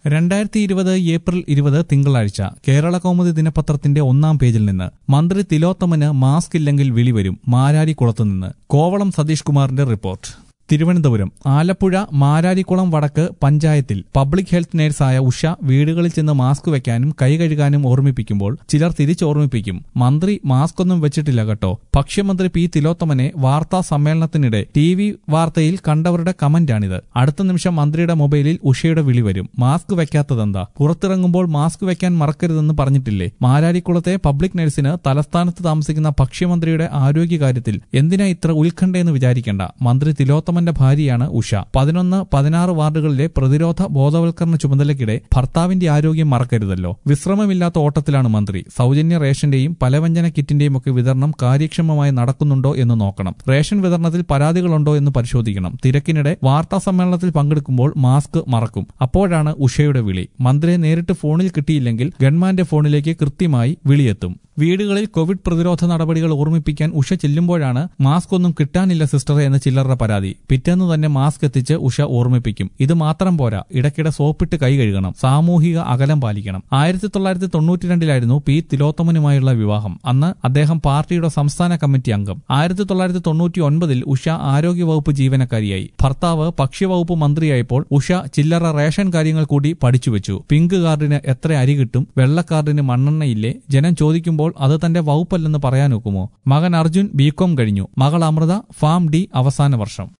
രണ്ടായിരത്തി ഇരുപത് ഏപ്രിൽ ഇരുപത് തിങ്കളാഴ്ച കേരള കൗമുദി ദിനപത്രത്തിന്റെ ഒന്നാം പേജിൽ നിന്ന് മന്ത്രി തിലോത്തമന് മാസ്ക് ഇല്ലെങ്കിൽ വിളിവരും മാരാരിക്കുളത്തുനിന്ന് കോവളം സതീഷ് കുമാറിന്റെ റിപ്പോർട്ട് തിരുവനന്തപുരം ആലപ്പുഴ മാരാരിക്കുളം വടക്ക് പഞ്ചായത്തിൽ പബ്ലിക് ഹെൽത്ത് നഴ്സായ ഉഷ വീടുകളിൽ ചെന്ന് മാസ്ക് വെക്കാനും കൈ കഴുകാനും ഓർമ്മിപ്പിക്കുമ്പോൾ ചിലർ തിരിച്ചോർമ്മിപ്പിക്കും മന്ത്രി മാസ്ക് ഒന്നും വെച്ചിട്ടില്ല കേട്ടോ ഭക്ഷ്യമന്ത്രി പി തിലോത്തമനെ വാർത്താ സമ്മേളനത്തിനിടെ ടി വി വാർത്തയിൽ കണ്ടവരുടെ കമന്റാണിത് അടുത്ത നിമിഷം മന്ത്രിയുടെ മൊബൈലിൽ ഉഷയുടെ വിളി വരും മാസ്ക് വെക്കാത്തതെന്താ പുറത്തിറങ്ങുമ്പോൾ മാസ്ക് വെക്കാൻ മറക്കരുതെന്ന് പറഞ്ഞിട്ടില്ലേ മാരാരിക്കുളത്തെ പബ്ലിക് നഴ്സിന് തലസ്ഥാനത്ത് താമസിക്കുന്ന ഭക്ഷ്യമന്ത്രിയുടെ ആരോഗ്യകാര്യത്തിൽ എന്തിനാ ഇത്ര ഉത്കണ്ഠയെന്ന് വിചാരിക്കേണ്ട മന്ത്രി തിലോത്തമന്റെ ഭാര്യയാണ് ഉഷ പതിനൊന്ന് പതിനാറ് വാർഡുകളിലെ പ്രതിരോധ ബോധവൽക്കരണ ചുമതലയ്ക്കിടെ ഭർത്താവിന്റെ ആരോഗ്യം മറക്കരുതല്ലോ വിശ്രമമില്ലാത്ത ഓട്ടത്തിലാണ് മന്ത്രി സൗജന്യ റേഷന്റെയും പലവ്യഞ്ജന കിറ്റിന്റെയും ഒക്കെ വിതരണം കാര്യക്ഷമമായി നടക്കുന്നുണ്ടോ എന്ന് നോക്കണം റേഷൻ വിതരണത്തിൽ പരാതികളുണ്ടോ എന്ന് പരിശോധിക്കണം തിരക്കിനിടെ വാർത്താ സമ്മേളനത്തിൽ പങ്കെടുക്കുമ്പോൾ മാസ്ക് മറക്കും അപ്പോഴാണ് ഉഷയുടെ വിളി മന്ത്രിയെ നേരിട്ട് ഫോണിൽ കിട്ടിയില്ലെങ്കിൽ ഗൺമാന്റെ ഫോണിലേക്ക് കൃത്യമായി വിളിയെത്തും വീടുകളിൽ കോവിഡ് പ്രതിരോധ നടപടികൾ ഓർമ്മിപ്പിക്കാൻ ഉഷ ചെല്ലുമ്പോഴാണ് മാസ്ക് ഒന്നും കിട്ടാനില്ല സിസ്റ്ററെ എന്ന് ചിലരുടെ പരാതി പിറ്റേന്ന് തന്നെ മാസ്ക് എത്തിച്ച് ഉഷ ഓർമ്മിപ്പിക്കും ഇത് മാത്രം പോരാ ഇടയ്ക്കിടെ സോപ്പിട്ട് കൈ കഴുകണം സാമൂഹിക അകലം പാലിക്കണം ആയിരത്തി തൊള്ളായിരത്തി തൊണ്ണൂറ്റിരണ്ടിലായിരുന്നു പി തിലോത്തമനുമായുള്ള വിവാഹം അന്ന് അദ്ദേഹം പാർട്ടിയുടെ സംസ്ഥാന കമ്മിറ്റി അംഗം ആയിരത്തി തൊള്ളായിരത്തി തൊണ്ണൂറ്റി ഒൻപതിൽ ഉഷ ആരോഗ്യവകുപ്പ് ജീവനക്കാരിയായി ഭർത്താവ് ഭക്ഷ്യവകുപ്പ് മന്ത്രിയായപ്പോൾ ഉഷ ചില്ലറ റേഷൻ കാര്യങ്ങൾ കൂടി പഠിച്ചുവെച്ചു പിങ്ക് കാർഡിന് എത്ര അരി കിട്ടും വെള്ള കാർഡിന് മണ്ണെണ്ണയില്ലേ ജനം ചോദിക്കുമ്പോൾ അത് തന്റെ വകുപ്പല്ലെന്ന് പറയാനൊക്കുമോ മകൻ അർജുൻ ബികോം കഴിഞ്ഞു മകൾ അമൃത ഫാം ഡി അവസാന വർഷം